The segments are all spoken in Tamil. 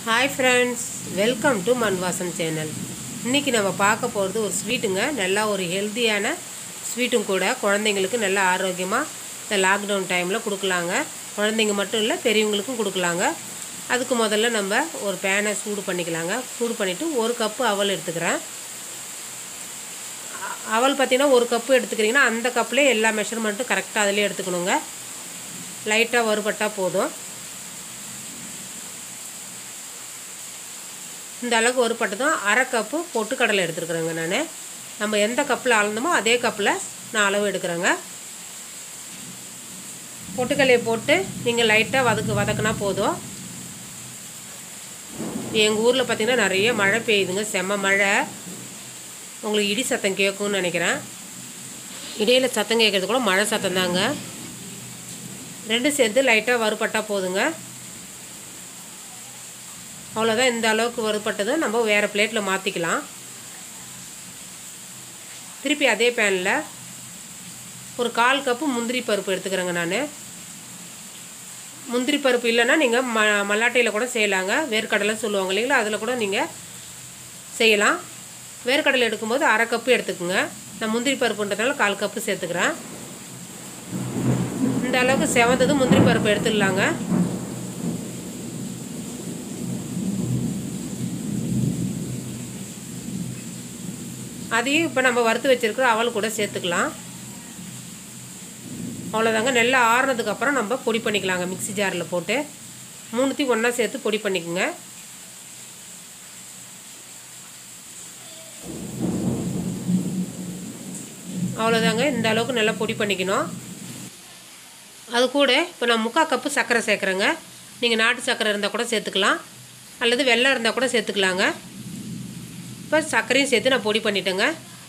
hi friends welcome to Manvasam channel இன்றைக்கி நம்ம பார்க்க போகிறது ஒரு ஸ்வீட்டுங்க நல்லா ஒரு ஹெல்த்தியான ஸ்வீட்டும் கூட குழந்தைங்களுக்கு நல்லா ஆரோக்கியமாக இந்த லாக்டவுன் டைமில் கொடுக்கலாங்க குழந்தைங்க மட்டும் இல்லை பெரியவங்களுக்கும் கொடுக்கலாங்க அதுக்கு முதல்ல நம்ம ஒரு பேனை சூடு பண்ணிக்கலாங்க சூடு பண்ணிவிட்டு ஒரு கப்பு அவல் எடுத்துக்கிறேன் அ- அவல் பார்த்தீங்கன்னா ஒரு கப்பு எடுத்துக்கிறீங்கன்னா அந்த கப்லேயே எல்லா மெஷர்மெண்ட்டும் கரெக்டாக அதிலே எடுத்துக்கணுங்க லைட்டாக வறுபட்டால் போதும் இந்த அளவுக்கு ஒரு பட்டதும் அரை கப்பு பொட்டுக்கடலை எடுத்துருக்குறேங்க நான் நம்ம எந்த கப்பில் அளந்தோமோ அதே கப்பில் நான் அளவு எடுக்கிறேங்க பொட்டுக்கடலையை போட்டு நீங்கள் லைட்டாக வதக்கு வதக்குனா போதும் எங்கள் ஊரில் பார்த்தீங்கன்னா நிறைய மழை பெய்யுதுங்க செம்ம மழை உங்களுக்கு இடி சத்தம் கேட்கும்னு நினைக்கிறேன் இடையில சத்தம் கேட்குறது கூட மழை சத்தம் தாங்க ரெண்டும் சேர்த்து லைட்டாக வறுபட்டா போதுங்க அவ்வளோதான் இந்த அளவுக்கு வறுபட்டதும் நம்ம வேறு பிளேட்டில் மாற்றிக்கலாம் திருப்பி அதே பேனில் ஒரு கால் கப்பு முந்திரி பருப்பு எடுத்துக்கிறேங்க நான் முந்திரி பருப்பு இல்லைன்னா நீங்கள் ம மல்லாட்டையில் கூட செய்யலாங்க வேர்க்கடலை சொல்லுவாங்க இல்லைங்களா அதில் கூட நீங்கள் செய்யலாம் வேர்க்கடலை எடுக்கும்போது அரை கப்பு எடுத்துக்கோங்க நான் முந்திரி பருப்புன்றதுனால கால் கப்பு சேர்த்துக்கிறேன் இந்த அளவுக்கு செவந்ததும் முந்திரி பருப்பு எடுத்துடலாங்க அதையும் இப்போ நம்ம வறுத்து வச்சிருக்கிற அவல் கூட சேர்த்துக்கலாம் அவ்வளோதாங்க நல்லா ஆறுனதுக்கு அப்புறம் நம்ம பொடி பண்ணிக்கலாங்க மிக்ஸி ஜாரில் போட்டு மூணுத்தையும் ஒன்றா சேர்த்து பொடி பண்ணிக்கோங்க அவ்வளோதாங்க இந்த அளவுக்கு நல்லா பொடி பண்ணிக்கணும் அது கூட இப்போ நான் முக்கால் கப்பு சர்க்கரை சேர்க்குறேங்க நீங்கள் நாட்டு சர்க்கரை இருந்தால் கூட சேர்த்துக்கலாம் அல்லது வெள்ளம் இருந்தால் கூட சேர்த்துக்கலாங்க இப்போ சர்க்கரையும் சேர்த்து நான் பொடி பண்ணிட்டேங்க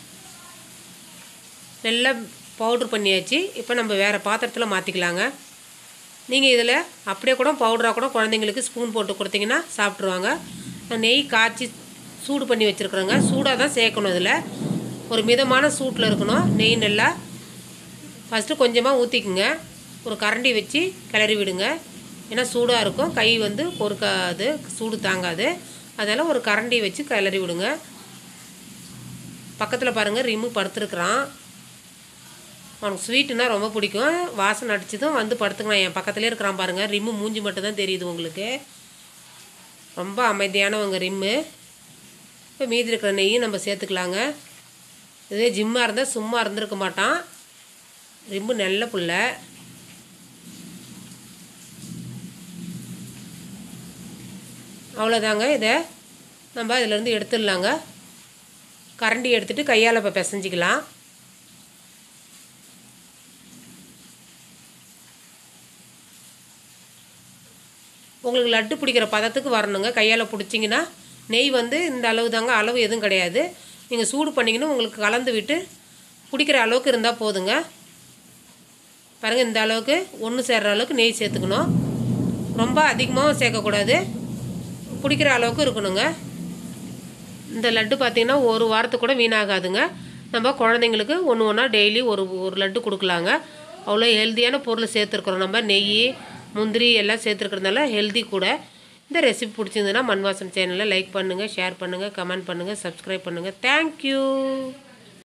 நல்லா பவுட்ரு பண்ணியாச்சு இப்போ நம்ம வேறு பாத்திரத்தில் மாற்றிக்கலாங்க நீங்கள் இதில் அப்படியே கூட பவுடராக கூட குழந்தைங்களுக்கு ஸ்பூன் போட்டு கொடுத்தீங்கன்னா சாப்பிட்ருவாங்க நான் நெய் காய்ச்சி சூடு பண்ணி வச்சுருக்குறேங்க சூடாக தான் சேர்க்கணும் இதில் ஒரு மிதமான சூட்டில் இருக்கணும் நெய் நல்லா ஃபஸ்ட்டு கொஞ்சமாக ஊற்றிக்குங்க ஒரு கரண்டி வச்சு கிளறி விடுங்க ஏன்னா சூடாக இருக்கும் கை வந்து பொறுக்காது சூடு தாங்காது அதனால் ஒரு கரண்டி வச்சு கிளறி விடுங்க பக்கத்தில் பாருங்கள் ரிமு படுத்துருக்குறான் அவனுக்கு ஸ்வீட்டுனா ரொம்ப பிடிக்கும் வாசனை அடிச்சதும் வந்து படுத்துக்கலாம் என் பக்கத்துலேயே இருக்கிறான் பாருங்கள் ரிம்மு மூஞ்சி மட்டும் தான் தெரியுது உங்களுக்கு ரொம்ப அமைதியானவங்க ரிம்மு இப்போ மீதி இருக்கிற நெய்யும் நம்ம சேர்த்துக்கலாங்க இதே ஜிம்மாக இருந்தால் சும்மா இருந்திருக்க மாட்டான் ரிம்மு நல்ல புள்ள அவ்வளோதாங்க இதை நம்ம இதிலேருந்து எடுத்துடலாங்க கரண்டி எடுத்துகிட்டு கையால் இப்போ பிசைஞ்சிக்கலாம் உங்களுக்கு லட்டு பிடிக்கிற பதத்துக்கு வரணுங்க கையால் பிடிச்சிங்கன்னா நெய் வந்து இந்த அளவு தாங்க அளவு எதுவும் கிடையாது நீங்கள் சூடு பண்ணிங்கன்னா உங்களுக்கு கலந்து விட்டு பிடிக்கிற அளவுக்கு இருந்தால் போதுங்க பாருங்கள் இந்த அளவுக்கு ஒன்று சேர்ற அளவுக்கு நெய் சேர்த்துக்கணும் ரொம்ப அதிகமாகவும் சேர்க்கக்கூடாது பிடிக்கிற அளவுக்கு இருக்கணுங்க இந்த லட்டு பார்த்திங்கன்னா ஒரு வாரத்துக்கு கூட வீணாகாதுங்க நம்ம குழந்தைங்களுக்கு ஒன்று ஒன்றா டெய்லி ஒரு ஒரு லட்டு கொடுக்கலாங்க அவ்வளோ ஹெல்த்தியான பொருள் சேர்த்துருக்குறோம் நம்ம நெய் முந்திரி எல்லாம் சேர்த்துருக்கறதுனால ஹெல்தி கூட இந்த ரெசிபி பிடிச்சிருந்ததுன்னா மண்வாசன் சேனலை லைக் பண்ணுங்கள் ஷேர் பண்ணுங்கள் கமெண்ட் பண்ணுங்கள் சப்ஸ்கிரைப் பண்ணுங்கள் தேங்க்யூ